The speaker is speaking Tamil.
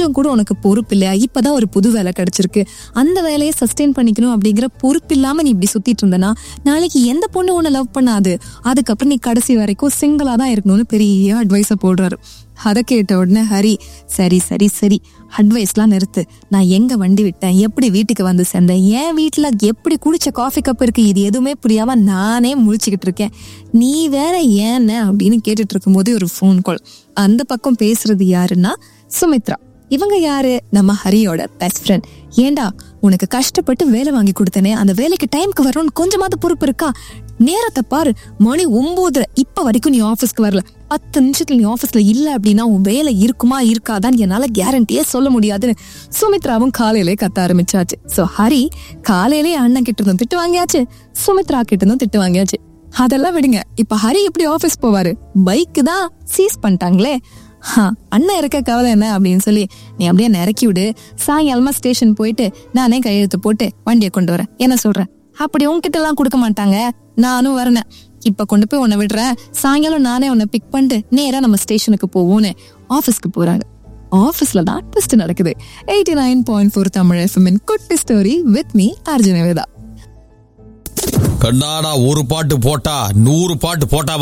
கொஞ்சம் கூட உனக்கு பொறுப்பு இல்லையா இப்பதான் ஒரு புது வேலை கிடைச்சிருக்கு அந்த வேலையை சஸ்டெயின் பண்ணிக்கணும் அப்படிங்கிற பொறுப்பு இல்லாம நீ இப்படி சுத்திட்டு இருந்தனா நாளைக்கு எந்த பொண்ணு உன்னை லவ் பண்ணாது அதுக்கப்புறம் நீ கடைசி வரைக்கும் சிங்கிளா தான் இருக்கணும்னு பெரிய அட்வைஸ போடுறாரு அதை கேட்ட உடனே ஹரி சரி சரி சரி அட்வைஸ்லாம் நிறுத்து நான் எங்க வண்டி விட்டேன் எப்படி வீட்டுக்கு வந்து சேர்ந்தேன் என் வீட்டுல எப்படி குடிச்ச காஃபி கப் இருக்கு இது எதுவுமே புரியாம நானே முழிச்சுக்கிட்டு இருக்கேன் நீ வேற ஏன்னு அப்படின்னு கேட்டுட்டு இருக்கும்போதே ஒரு ஃபோன் கால் அந்த பக்கம் பேசுறது யாருன்னா சுமித்ரா இவங்க யாரு நம்ம ஹரியோட பெஸ்ட் ஃப்ரெண்ட் ஏண்டா உனக்கு கஷ்டப்பட்டு வேலை வாங்கி கொடுத்தனே அந்த வேலைக்கு டைம்க்கு வரணும்னு கொஞ்சமாவது பொறுப்பு இருக்கா நேரத்தை பாரு மணி ஒன்பது இப்ப வரைக்கும் நீ ஆபீஸ்க்கு வரல பத்து நிமிஷத்துல நீ ஆபீஸ்ல இல்ல அப்படின்னா உன் வேலை இருக்குமா இருக்காதான்னு என்னால கேரண்டியே சொல்ல முடியாதுன்னு சுமித்ராவும் காலையிலே கத்த ஆரம்பிச்சாச்சு சோ ஹரி காலையிலே அண்ணன் கிட்ட இருந்தும் திட்டு வாங்கியாச்சு சுமித்ரா கிட்ட இருந்தும் திட்டு வாங்கியாச்சு அதெல்லாம் விடுங்க இப்ப ஹரி எப்படி ஆபீஸ் போவாரு பைக்கு தான் சீஸ் பண்ணிட்டாங்களே ஹா, அண்ணன் இருக்க கவலை என்ன அப்படின்னு சொல்லி நீ அப்படியே என்னை இறக்கி விடு சாயங்காலமா ஸ்டேஷன் போயிட்டு நானே கையெழுத்து போட்டு வண்டியை கொண்டு வரேன் என்ன சொல்றேன் அப்படி உன்கிட்ட எல்லாம் கொடுக்க மாட்டாங்க நானும் வரேன் இப்ப கொண்டு போய் உன்னை விடுறேன் சாயங்காலம் நானே உன்னை பிக் பண்ணிட்டு நேரா நம்ம ஸ்டேஷனுக்கு போவோம்னு ஆபீஸ்க்கு போறாங்க ஆபீஸ்ல தான் ட்விஸ்ட் நடக்குது eighty nine point four Tamil FM குட்டி ஸ்டோரி வித் மீ அர்ஜுனவேதா கண்ணாடா ஒரு பாட்டு போட்டா நூறு பாட்டு போட்டா